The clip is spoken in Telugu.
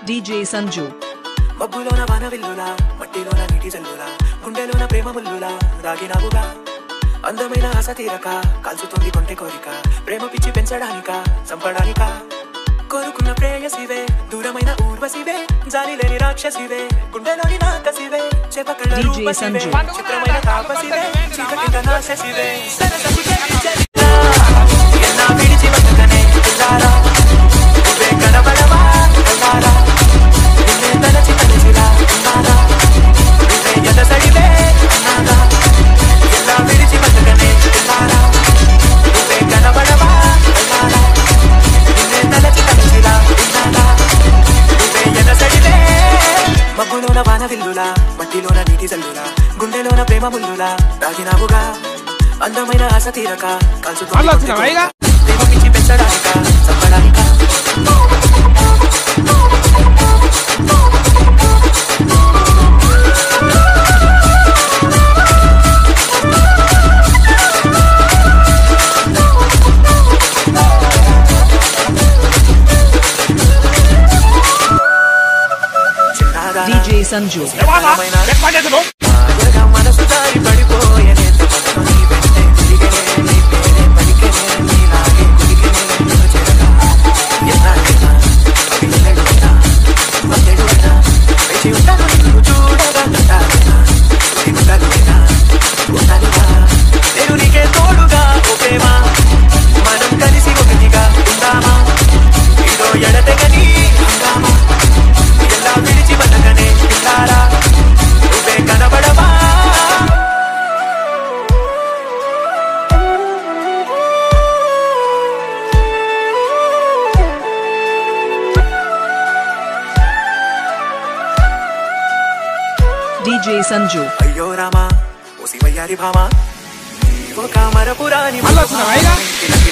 DJ Sanju. మబ్బులోన వాన విల్లులా మట్టిలోన నీటి జల్లులా గుండెలోన ప్రేమ ముల్లులా దాగినావుగా అందమైన ఆశ తీరక కాల్చుతుంది కొంటె కోరిక ప్రేమ పిచ్చి పెంచడానిక చంపడానిక కోరుకున్న ప్రేయసివే దూరమైన ఊర్వశివే జాలి లేని రాక్షసివే గుండెలోని నాకసివే చేపకళ్ళ DJ రూపసివే సంజు. చిత్రమైన తాపసివే చీకటింట నాశసివే సరసకి చరిత్ర ఎన్నా విడిచి బతకనే పిల్లారా నువ్వే కనబడవా కల్లారా నిన్నే తలచి తలచిలా ఉన్నాగా నువ్వే ఎదసడివే అన్నాగా ఎలా విడిచి బతకనే పిల్లారా నువ్వే కనబడవా కల్లారా నిన్నే తలచి తలచిలా ఉన్నాగా నువ్వే ఎదసడివే మబ్బులోన వాన విల్లులా మట్టిలోన నీటి జల్లులా గుండెలోన ప్రేమ ముల్లులా దాగినావుగా అందమైన ఆశ తీరక కాల్చుతుంది మళ్ళా వచ్చినావా ఇక? ప్రేమ పిచ్చి పెంచడానిక చంపడానిక చిన్నదా DJ Sanju. చిన్నదమైన ఎక్కువ చేస్తున్నావు మాయగా మనసు జారి పడిపోయెనే తపనతో నీ వెంటే తిరిగెనే, నీ పేరే పలికెనే, నీలాగే కులికెనే నిన్ను చేరగా. ఎన్నాళ్ళైనా, పగిలినడుగునా, వందెడుగునా, వేచి ఉంటాను నిన్ను చూడగా ఉంటానుగా, దిగుతానుగా, ఉంటానుగా. నేను నీకే తోడుగా ఓ ప్రేమ, మనం కలిసి ఒకటిగా ఉందామా ఇదో ఎడతెగని హంగామా ఎలా విడిచి బతకనే పిల్లారా నువ్వే కనబడవా DJ Sanju. అయ్యో రామా ఓ శివయ్యారి భామా నీవో కామరపురాని మళ్ళా వచ్చినావా ఇక?